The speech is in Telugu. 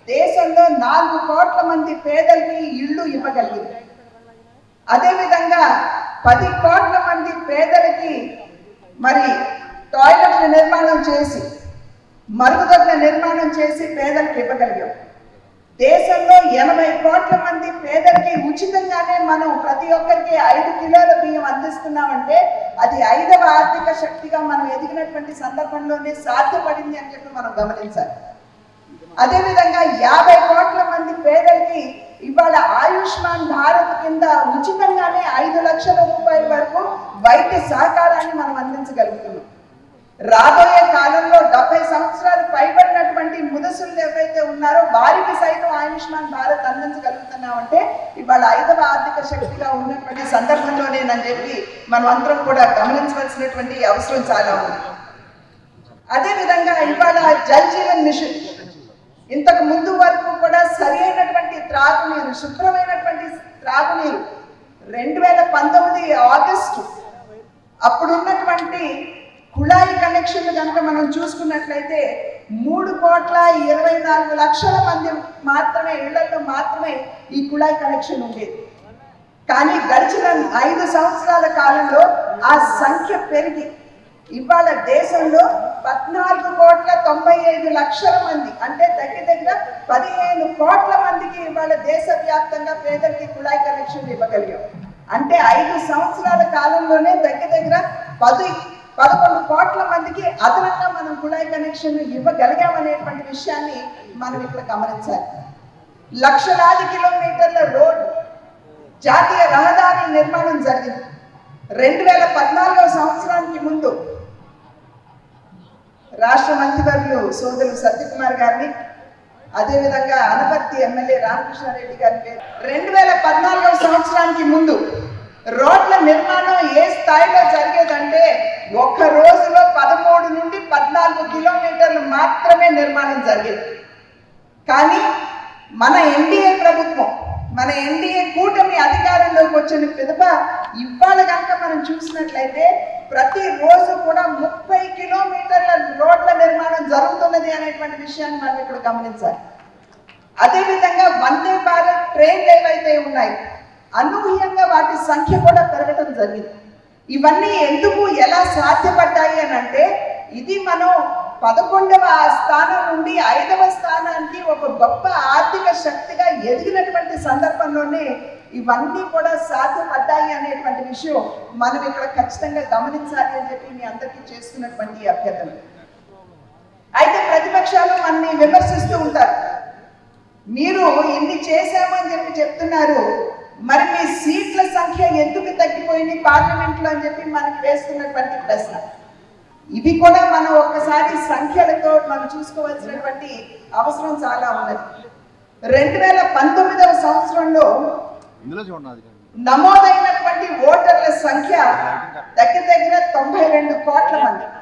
దేశంలో నాలుగు కోట్ల మంది పేదలకి ఇళ్ళు ఇవ్వగలిగింది అదేవిధంగా పది కోట్ల మంది పేదలకి మరి టాయిలెట్ల నిర్మాణం చేసి మరుగుదొడ్ల నిర్మాణం చేసి పేదలకు ఇవ్వగలిగాం దేశంలో ఎనభై కోట్ల మంది పేదలకి ఉచితంగానే మనం ప్రతి ఒక్కరికి ఐదు కిలోల బియ్యం అందిస్తున్నామంటే అది ఐదవ ఆర్థిక శక్తిగా మనం ఎదిగినటువంటి సందర్భంలోనే సాధ్యపడింది అని చెప్పి మనం గమనించాలి అదేవిధంగా యాభై కోట్ల మంది పేదలకి ఇవాళ ఆయుష్మాన్ భారత్ కింద ఉచితంగానే ఐదు లక్షల రూపాయల వరకు వైద్య సహకారాన్ని మనం అందించగలుగుతున్నాం రాబోయే కాలంలో డెబ్బై సంవత్సరాలు పైబడినటువంటి ముదసులు ఎవరైతే ఉన్నారో వారికి సైతం ఆయుష్మాన్ భారత్ అందించగలుగుతున్నామంటే ఇవాళ ఐదవ ఆర్థిక శక్తిగా ఉన్నటువంటి సందర్భంలోనేనని చెప్పి మనం అందరం కూడా గమనించవలసినటువంటి అవసరం చాలా ఉంది అదేవిధంగా ఇవాళ జల్ జీవన్ మిషన్ ఇంతకు ముందు వరకు కూడా సరి అయినటువంటి త్రాగునీరు శుభ్రమైనటువంటి త్రాగునీరు రెండు వేల పంతొమ్మిది ఆగస్టు అప్పుడున్నటువంటి కుళాయి కనెక్షన్లు కనుక మనం చూసుకున్నట్లయితే మూడు కోట్ల ఇరవై నాలుగు లక్షల మంది మాత్రమే ఇళ్లలో మాత్రమే ఈ కుళాయి కనెక్షన్ ఉండేది కానీ గడిచిన ఐదు సంవత్సరాల కాలంలో ఆ సంఖ్య పెరిగి ఇవాళ దేశంలో పద్నాలుగు కోట్ల తొంభై ఐదు లక్షల మంది అంటే దగ్గర దగ్గర పదిహేను కోట్ల మందికి ఇవాళ దేశవ్యాప్తంగా పేదలకి కుళాయి కనెక్షన్లు ఇవ్వగలిగాం అంటే ఐదు సంవత్సరాల కాలంలోనే దగ్గర దగ్గర పది పదకొండు కోట్ల మందికి అదనంగా మనం కుళాయి కనెక్షన్ ఇవ్వగలిగామనేటువంటి విషయాన్ని మనం ఇక్కడ గమనించాలి లక్షలాది కిలోమీటర్ల రోడ్ జాతీయ రహదారి నిర్మాణం జరిగింది రెండు వేల పద్నాలుగవ సంవత్సరానికి ముందు రాష్ట్ర మంత్రివర్యులు సోదరులు సత్యకుమార్ గారిని అదేవిధంగా అనపర్తి ఎమ్మెల్యే రామకృష్ణారెడ్డి గారిని రెండు వేల పద్నాలుగవ సంవత్సరానికి ముందు రోడ్ల నిర్మాణం ఏ స్థాయిలో జరిగేదంటే ఒక్క రోజులో పదమూడు నుండి పద్నాలుగు కిలోమీటర్లు మాత్రమే నిర్మాణం జరిగేది కానీ మన ఎన్డీఏ ప్రభుత్వం మన ఎన్డీఏ కూటమి అధికారంలోకి వచ్చిన పిదప ఇవాళ కనుక మనం చూసినట్లయితే ప్రతి రోజు కూడా ముప్పై కిలోమీటర్ల రోడ్ల నిర్మాణం జరుగుతున్నది అనేటువంటి విషయాన్ని మనం ఇక్కడ గమనించాలి అదేవిధంగా వందే భారత్ ట్రైన్లు ఏవైతే ఉన్నాయి అనూహ్యంగా వాటి సంఖ్య కూడా పెరగడం జరిగింది ఇవన్నీ ఎందుకు ఎలా సాధ్యపడ్డాయి అని అంటే ఇది మనం పదకొండవ స్థానం నుండి ఐదవ స్థానానికి ఒక గొప్ప ఆర్థిక శక్తిగా ఎదిగినటువంటి సందర్భంలోనే ఇవన్నీ కూడా సాధ్యపడ్డాయి అనేటువంటి విషయం మనం ఇక్కడ ఖచ్చితంగా గమనించాలి అని చెప్పి మీ అందరికీ చేస్తున్నటువంటి అభ్యర్థన అయితే ప్రతిపక్షాలు మనని విమర్శిస్తూ ఉంటారు మీరు ఇన్ని చేశామని చెప్పి చెప్తున్నారు మరి మీ సీట్ల సంఖ్య ఎందుకు తగ్గిపోయింది పార్లమెంట్ లో అని చెప్పి మనకి వేస్తున్నటువంటి ప్రశ్న ఇవి కూడా మనం ఒక్కసారి సంఖ్యలతో మనం చూసుకోవాల్సినటువంటి అవసరం చాలా ఉన్నది రెండు వేల పంతొమ్మిదవ సంవత్సరంలో ఇందులో చూడండి అది నమోదైనటువంటి ఓటర్ల సంఖ్య దగ్గర దగ్గర తొంభై రెండు కోట్ల మంది